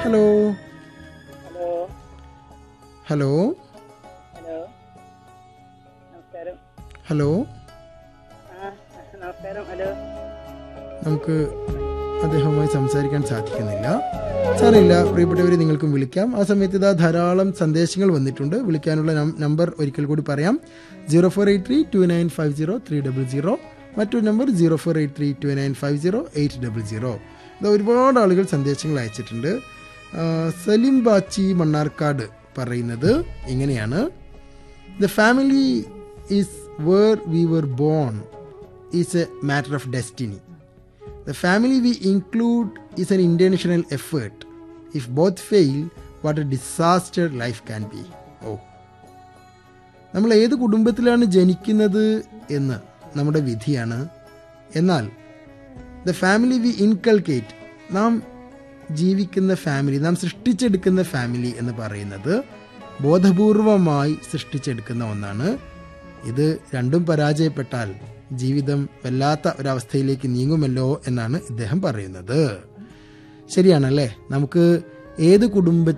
Hello hello hello hello നമസ്കാരം hello ആ നമസ്കാരം ഹലോ നമുക്ക് അദ്ദേഹവുമായി സംസാരിക്കാൻ സാധിക്കുന്നില്ല സാരമില്ല പ്രിയപ്പെട്ടവരെ നിങ്ങൾക്കും വിളിക്കാം ആ സമയത്ത് ഇതാ ധാരാളം സന്ദേശങ്ങൾ വന്നിട്ടുണ്ട് വിളിക്കാനുള്ള നം- നമ്പർ ഒരിക്കൽ കൂടി പറയാം zero four eight three two nine five zero three double zero മറ്റൊരു number zero four eight three two nine five zero eight double zero ഇത് ഒരുപാട് ആളുകൾ സന്ദേശങ്ങൾ അയച്ചിട്ടുണ്ട് ആ, സലിം ബാച്ചി മണ്ണാർക്കാട് പറയുന്നത് ഇങ്ങനെയാണ് the family is where we were born is a matter of destiny The family we include is an intentional effort. If both fail, what a disaster life can be. Oh. നമ്മൾ ഏത് കുടുംബത്തിലാണ് ജനിക്കുന്നത് എന്ന് നമ്മുടെ വിധിയാണ് എന്നാൽ ദ ഫാമിലി വി ഇൻകൾക്കേറ്റ് നാം ജീവിക്കുന്ന ഫാമിലി നാം സൃഷ്ടിച്ചെടുക്കുന്ന ഫാമിലി എന്ന് പറയുന്നത് ബോധപൂർവമായി സൃഷ്ടിച്ചെടുക്കുന്ന ഒന്നാണ് ഇത് രണ്ടും പരാജയപ്പെട്ടാൽ ജീവിതം വല്ലാത്ത ഒരവസ്ഥയിലേക്ക് നീങ്ങുമല്ലോ എന്നാണ് ഇദ്ദേഹം പറയുന്നത് ശരിയാണല്ലേ നമുക്ക് ഏത് കുടുംബ